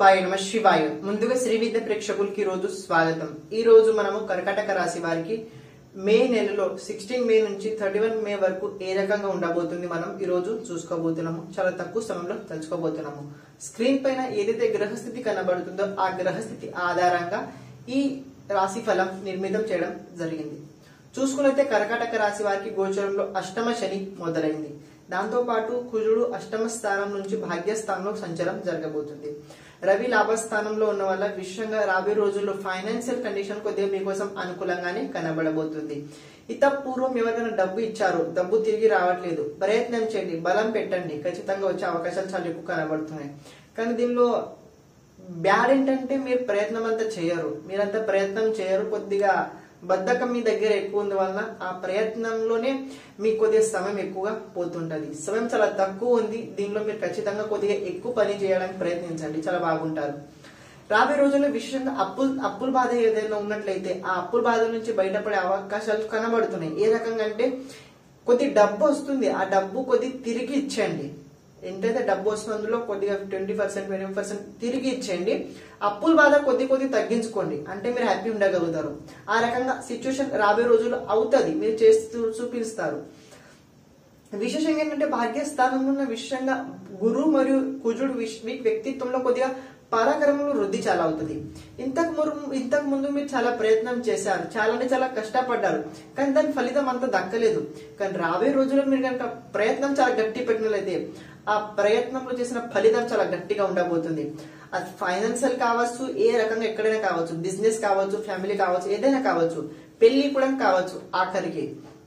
సాయి నమ శివాయ ముందుగా శ్రీ విద్య ప్రేక్షకులకి ఈ రోజు స్వాగతం ఈ రోజు మనము కర్కాటక రాశి వారికి మే నెలలో సిక్స్టీన్ మే నుంచి థర్టీ వన్ మే వరకు ఏ రకంగా ఉండబోతుంది మనం ఈ రోజు చూసుకోబోతున్నాము చాలా తక్కువ సమయంలో తెలుసుకోబోతున్నాము స్క్రీన్ పైన ఏదైతే గ్రహస్థితి కనబడుతుందో ఆ గ్రహస్థితి ఆధారంగా ఈ రాశి ఫలం నిర్మితం చేయడం జరిగింది చూసుకున్నైతే కర్కాటక రాశి వారికి గోచరంలో అష్టమ శని మొదలైంది దాంతో పాటు కుజుడు అష్టమ స్థానం నుంచి భాగ్యస్థానంలో సంచారం జరగబోతుంది రవి లాభస్థానంలో ఉన్న వల్ల విషయంగా రాబోయే రోజుల్లో ఫైనాన్షియల్ కండిషన్ కొద్దిగా మీకోసం అనుకూలంగానే కనబడబోతుంది ఇత పూర్వం ఎవరికైనా డబ్బు ఇచ్చారో డబ్బు తిరిగి రావట్లేదు ప్రయత్నం చేయండి బలం పెట్టండి ఖచ్చితంగా వచ్చే అవకాశాలు చాలా ఎక్కువ కనబడుతున్నాయి కానీ దీనిలో బ్యాడ్ ఏంటంటే మీరు ప్రయత్నం అంతా చేయరు మీరంతా ప్రయత్నం చేయరు కొద్దిగా బద్ధకం మీ దగ్గర ఎక్కువ ఉంది వలన ఆ ప్రయత్నంలోనే మీకు కొద్దిగా సమయం ఎక్కువగా పోతుంటది సమయం చాలా తక్కువ ఉంది దీనిలో మీరు ఖచ్చితంగా కొద్దిగా ఎక్కువ పని చేయడానికి ప్రయత్నించండి చాలా బాగుంటారు రాబోయే రోజుల్లో విశేషంగా అప్పులు అప్పుల బాధ ఏదైనా ఉన్నట్లయితే ఆ అప్పుల బాధ నుంచి బయటపడే అవకాశాలు కనబడుతున్నాయి ఏ రకంగా అంటే కొద్ది డబ్బు వస్తుంది ఆ డబ్బు కొద్ది తిరిగి ఇచ్చేయండి ఎంతైతే డబ్బు వస్తుందో అందులో కొద్దిగా ట్వంటీ పర్సెంట్ ట్వంటీ పర్సెంట్ తిరిగి ఇచ్చేయండి అప్పుల బాధ కొద్ది కొద్ది తగ్గించుకోండి అంటే మీరు హ్యాపీ ఉండగలుగుతారు ఆ రకంగా సిచ్యువేషన్ రాబోయే రోజుల్లో అవుతుంది మీరు చేస్తూ చూపిస్తారు విశేషంగా ఏంటంటే భాగ్యస్థానంలో ఉన్న విషయంగా గురు మరియు కుజుడు విష్- మీ వ్యక్తిత్వంలో కొద్దిగా పరాక్రమంలో వృద్ధి చాలా అవుతుంది ఇంతకు ముందు ఇంతకు ముందు మీరు చాలా ప్రయత్నం చేశారు చాలా అంటే చాలా కష్టపడ్డారు కానీ దాని ఫలితం అంత దక్కలేదు కానీ రాబోయే రోజుల్లో మీరు కనుక ప్రయత్నం చాలా గట్టి పెట్టినట్లయితే ఆ ప్రయత్నంలో చేసిన ఫలితం చాలా గట్టిగా ఉండబోతుంది అది ఫైనాన్షియల్ కావచ్చు ఏ రకంగా ఎక్కడైనా కావచ్చు బిజినెస్ కావచ్చు ఫ్యామిలీ కావచ్చు ఏదైనా కావచ్చు పెళ్లి కూడా కావచ్చు ఆఖరికి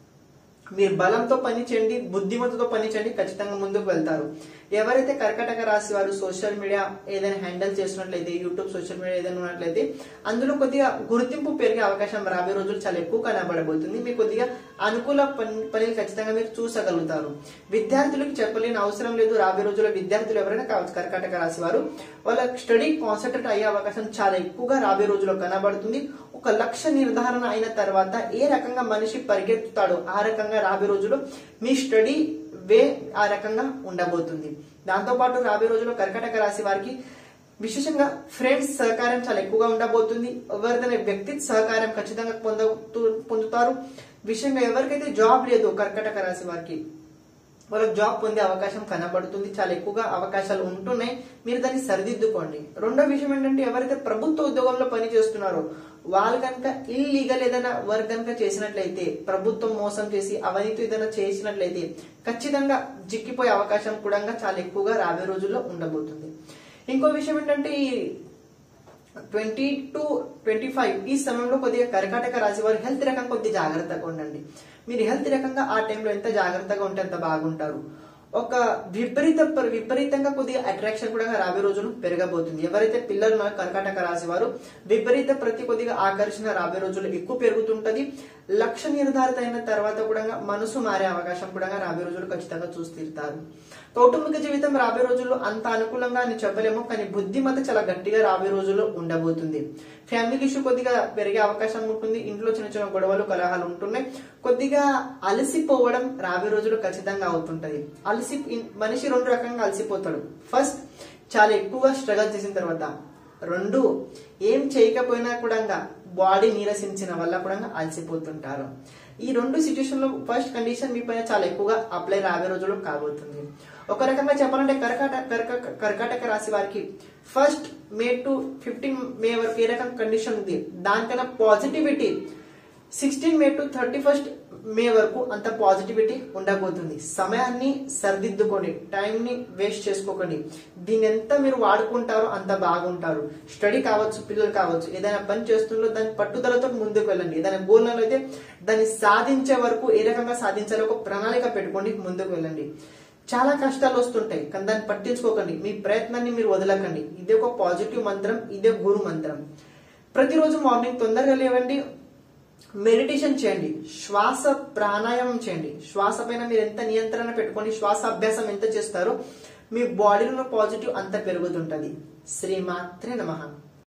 మీరు బలంతో పని చేయండి బుద్ధిమతితో పని చేయండి ఖచ్చితంగా ముందుకు వెళ్తారు ఎవరైతే కర్కటక రాశి వారు సోషల్ మీడియా ఏదైనా హ్యాండిల్ చేసినట్లయితే యూట్యూబ్ సోషల్ మీడియా ఏదైనా ఉన్నట్లయితే అందులో కొద్దిగా గుర్తింపు పెరిగే అవకాశం రాబోయే రోజులు చాలా ఎక్కువ కనబడబోతుంది మీకు కొద్దిగా అనుకూల పని పనులు ఖచ్చితంగా మీరు చూసగలుగుతారు విద్యార్థులకు చెప్పలేని అవసరం లేదు రాబోయే రోజుల్లో విద్యార్థులు ఎవరైనా కావచ్చు కర్కాటక రాశి వారు వాళ్ళ స్టడీ కాన్సన్ట్రేట్ అయ్యే అవకాశం చాలా ఎక్కువగా రాబోయే రోజుల్లో కనబడుతుంది ఒక లక్ష్య నిర్ధారణ అయిన తర్వాత ఏ రకంగా మనిషి పరిగెత్తుతాడో ఆ రకంగా రాబోయే రోజుల్లో మీ స్టడీ వే ఆ రకంగా ఉండబోతుంది దాంతో పాటు రాబోయే రోజుల్లో కర్కటక రాశి వారికి విశేషంగా ఫ్రెండ్స్ సహకారం చాలా ఎక్కువగా ఉండబోతుంది ఎవరిదైనా వ్యక్తి సహకారం ఖచ్చితంగా పొంద పొందుతారు విషయంగా ఎవరికైతే జాబ్ లేదు కర్కటక రాశి వారికి వాళ్ళకి జాబ్ పొందే అవకాశం కనబడుతుంది చాలా ఎక్కువగా అవకాశాలు ఉంటున్నాయి మీరు దాన్ని సరిదిద్దుకోండి రెండో విషయం ఏంటంటే ఎవరైతే ప్రభుత్వ ఉద్యోగంలో పని చేస్తున్నారో వాళ్ళు కనుక ఇల్లీగల్ ఏదైనా వర్క్ కనుక చేసినట్లయితే ప్రభుత్వం మోసం చేసి అవినీతి ఏదైనా చేసినట్లయితే ఖచ్చితంగా చిక్కిపోయే అవకాశం కూడా చాలా ఎక్కువగా రాబోయే రోజుల్లో ఉండబోతుంది ఇంకో విషయం ఏంటంటే ఈ ట్వంటీ టు ట్వంటీ ఫైవ్ ఈ సమయంలో కొద్దిగా కర్కాటక రాశి వారు హెల్త్ రకం కొద్దిగా జాగ్రత్తగా ఉండండి మీరు హెల్త్ రకంగా ఆ టైంలో ఎంత జాగ్రత్తగా ఉంటే అంత బాగుంటారు ఒక విపరీత విపరీతంగా కొద్దిగా అట్రాక్షన్ కూడా రాబోయే రోజులు పెరగబోతుంది ఎవరైతే పిల్లలు ఉన్నారో కర్కాటక రాశి వారు విపరీత ప్రతి కొద్దిగా ఆకర్షణ రాబోయే రోజులు ఎక్కువ పెరుగుతుంటది లక్ష్య నిర్ధారిత అయిన తర్వాత కూడా మనసు మారే అవకాశం కూడా రాబోయే రోజులు ఖచ్చితంగా చూసి తీరుతారు కౌటుంబిక జీవితం రాబోయే రోజుల్లో అంత అనుకూలంగా అని చెప్పలేము కానీ బుద్ధిమత చాలా గట్టిగా రాబోయే రోజుల్లో ఉండబోతుంది ఫ్యామిలీ ఇష్యూ కొద్దిగా పెరిగే అవకాశం ఉంటుంది ఇంట్లో చిన్న చిన్న గొడవలు కలహాలు ఉంటున్నాయి కొద్దిగా అలసిపోవడం రాబోయే రోజుల్లో ఖచ్చితంగా అవుతుంటది అలసి మనిషి రెండు రకంగా అలసిపోతాడు ఫస్ట్ చాలా ఎక్కువగా స్ట్రగల్ చేసిన తర్వాత రెండు ఏం చేయకపోయినా కూడా బాడీ నీరసించిన వల్ల కూడా అలసిపోతుంటారు ఈ రెండు సిచ్యువేషన్ లో ఫస్ట్ కండిషన్ మీ పైన చాలా ఎక్కువగా అప్లై రాబోయే రోజుల్లో కాబోతుంది ఒక రకంగా చెప్పాలంటే కర్కాటక కర్కాటక కర్కాటక రాశి వారికి first May to fifteen May వరకు ఏ రకం కండిషన్ ఉంది దానికన్నా positivity sixteen May to thirty first May వరకు అంత పాజిటివిటీ ఉండబోతుంది సమయాన్ని సరిదిద్దుకోండి టైంని వేస్ట్ చేసుకోకండి దీని ఎంత మీరు వాడుకుంటారో అంత బాగుంటారు స్టడీ కావచ్చు పిల్లలు కావచ్చు ఏదైనా పని చేస్తుందో దాని పట్టుదలతో ముందుకు వెళ్ళండి ఏదైనా గోల్లలో అయితే దాన్ని సాధించే వరకు ఏ రకంగా సాధించాలో ఒక ప్రణాళిక పెట్టుకోండి ముందుకు వెళ్ళండి చాలా కష్టాలు వస్తుంటాయి కానీ దాన్ని పట్టించుకోకండి మీ ప్రయత్నాన్ని మీరు వదలకండి ఇదే ఒక పాజిటివ్ మంత్రం ఇదే గురు మంత్రం ప్రతిరోజు మార్నింగ్ తొందరగా లేవండి మెడిటేషన్ చేయండి శ్వాస ప్రాణాయామం చేయండి శ్వాస పైన మీరు ఎంత నియంత్రణ పెట్టుకొని శ్వాస అభ్యాసం ఎంత చేస్తారో మీ బాడీలో పాజిటివ్ అంత పెరుగుతుంటది శ్రీమాత్రే నమః